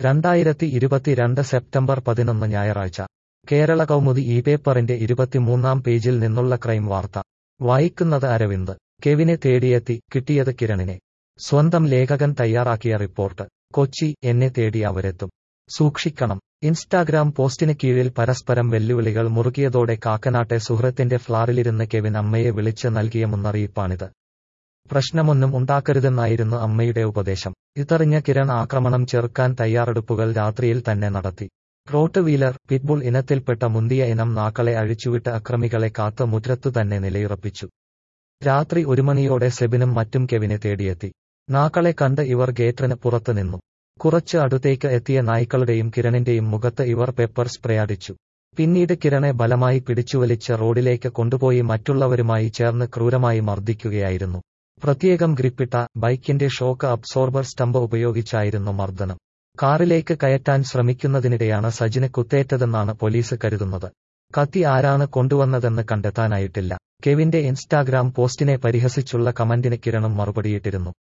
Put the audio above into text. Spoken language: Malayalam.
രണ്ടായിരത്തി ഇരുപത്തിരണ്ട് സെപ്റ്റംബർ പതിനൊന്ന് ഞായറാഴ്ച കേരള കൗമുദി ഈ പേപ്പറിന്റെ ഇരുപത്തിമൂന്നാം പേജിൽ നിന്നുള്ള ക്രൈം വാർത്ത വായിക്കുന്നത് അരവിന്ദ് കെവിനെ തേടിയെത്തി കിട്ടിയത് കിരണിനെ സ്വന്തം ലേഖകൻ തയ്യാറാക്കിയ റിപ്പോർട്ട് കൊച്ചി എന്നെ തേടി അവരെത്തും സൂക്ഷിക്കണം ഇൻസ്റ്റാഗ്രാം പോസ്റ്റിന് കീഴിൽ പരസ്പരം വെല്ലുവിളികൾ മുറുകിയതോടെ കാക്കനാട്ടെ സുഹൃത്തിന്റെ ഫ്ളാറിലിരുന്ന് കെവിൻ അമ്മയെ വിളിച്ച് നൽകിയ മുന്നറിയിപ്പാണിത് പ്രശ്നമൊന്നും ഉണ്ടാക്കരുതെന്നായിരുന്നു അമ്മയുടെ ഉപദേശം ഇതറിഞ്ഞ കിരൺ ആക്രമണം ചെറുക്കാൻ തയ്യാറെടുപ്പുകൾ രാത്രിയിൽ തന്നെ നടത്തി റോട്ട് വീലർ പിറ്റ്ബുൾ ഇനത്തിൽപ്പെട്ട മുന്തിയ ഇനം നാക്കളെ അഴിച്ചുവിട്ട് അക്രമികളെ കാത്ത് മുറ്റത്തു തന്നെ നിലയുറപ്പിച്ചു രാത്രി ഒരു മണിയോടെ സെബിനും മറ്റും കെവിനെ തേടിയെത്തി നാക്കളെ കണ്ട് ഇവർ ഗേറ്റിന് പുറത്ത് നിന്നു കുറച്ച് അടുത്തേക്ക് എത്തിയ നായ്ക്കളുടെയും കിരണിന്റെയും മുഖത്ത് ഇവർ പെപ്പർ സ്പ്രേ അടിച്ചു പിന്നീട് കിരണെ ബലമായി പിടിച്ചുവലിച്ച് റോഡിലേക്ക് കൊണ്ടുപോയി മറ്റുള്ളവരുമായി ചേർന്ന് ക്രൂരമായി മർദ്ദിക്കുകയായിരുന്നു പ്രത്യേകം ഗ്രിപ്പിട്ട ബൈക്കിന്റെ ഷോക്ക് അബ്സോർബർ സ്റ്റമ്പ് ഉപയോഗിച്ചായിരുന്നു മർദ്ദനം കാറിലേക്ക് കയറ്റാൻ ശ്രമിക്കുന്നതിനിടെയാണ് സജിന് കുത്തേറ്റതെന്നാണ് പോലീസ് കരുതുന്നത് കത്തി ആരാണ് കൊണ്ടുവന്നതെന്ന് കണ്ടെത്താനായിട്ടില്ല കെവിന്റെ ഇൻസ്റ്റാഗ്രാം പോസ്റ്റിനെ പരിഹസിച്ചുള്ള കമന്റിന് കിരണും മറുപടിയിട്ടിരുന്നു